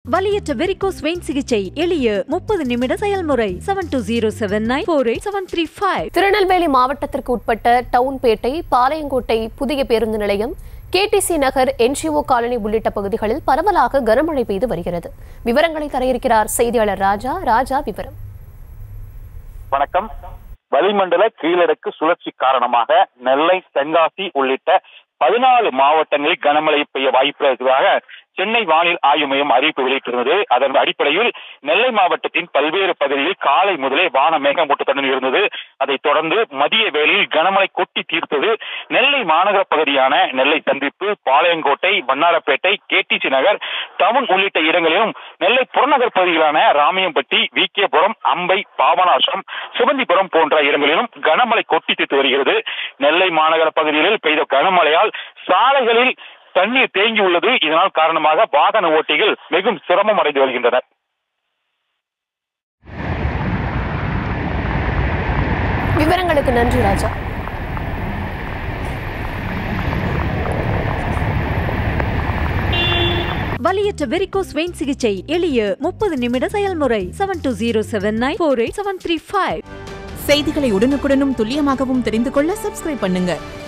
வலியற்ற varicose vein சிகிச்சை எளிய முப்பது நிமிட செயல்முறை seven two zero seven nine four eight seven three five Tirunelveli மாவட்டத்திற்கு உட்பட்ட டவுன்பேட்டை பாளையங்கோட்டை புதிய பேருந்து நிலையம் கேடிசி நகர் என்ஜிஓ காலனி உள்ளிட்ட பகுதிகளில் பரவலாக கனமழை பெய்து வருகிறது விவரங்களை தர இருக்கிறார் செய்தியாளர் ராஜா ராஜா விவரம் வணக்கம் வளிமண்டல கீழடுக்கு சுழற்சி காரணமாக நெல்லை தென்காசி உள்ளிட்ட பதினாலு மாவட்டங்களில் கனமழை பெய்ய வாய்ப்பு இருக்கிறதாக சென்னை வானில் ஆய்வு மையம் அறிவிப்பு வெளியிட்டிருந்தது அதன் அடிப்படையில் நெல்லை மாவட்டத்தின் பல்வேறு பகுதிகளில் காலை முதலே வான மேகமூட்டத்துடன் இருந்தது அதைத் தொடர்ந்து மதிய வேளையில் கனமழை கொட்டி தீர்த்தது நெல்லை மாநகர பகுதியான நெல்லை சந்திப்பு பாளையங்கோட்டை வண்ணாரப்பேட்டை கேடிசி நகர் டவுன் உள்ளிட்ட இடங்களிலும் நெல்லை புறநகர் பகுதிகளான ராமியம்பட்டி விகேபுரம் அம்பை பாபநாசம் சிவந்திபுரம் போன்ற இடங்களிலும் கனமழை கொட்டி தீர்த்து வருகிறது நெல்லை மாநகர பகுதிகளில் பெய்த கனமழையால் சாலைகளில் தண்ணீர் தேங்கி உள்ளது இதனால் காரணமாக வாகன ஓட்டிகள் மிகவும் சிரமம் அடைந்து வருகின்றனர் விவரங்களுக்கு நன்றி ராஜா வலியற்ற வெரிகோஸ் வெயின் சிகிச்சை எளிய முப்பது நிமிட செயல்முறை seven two zero seven nine four eight seven three five செய்திகளை உடனுக்குடனும் துல்லியமாகவும் தெரிந்து கொள்ள சப்ஸ்கிரைப் பண்ணுங்க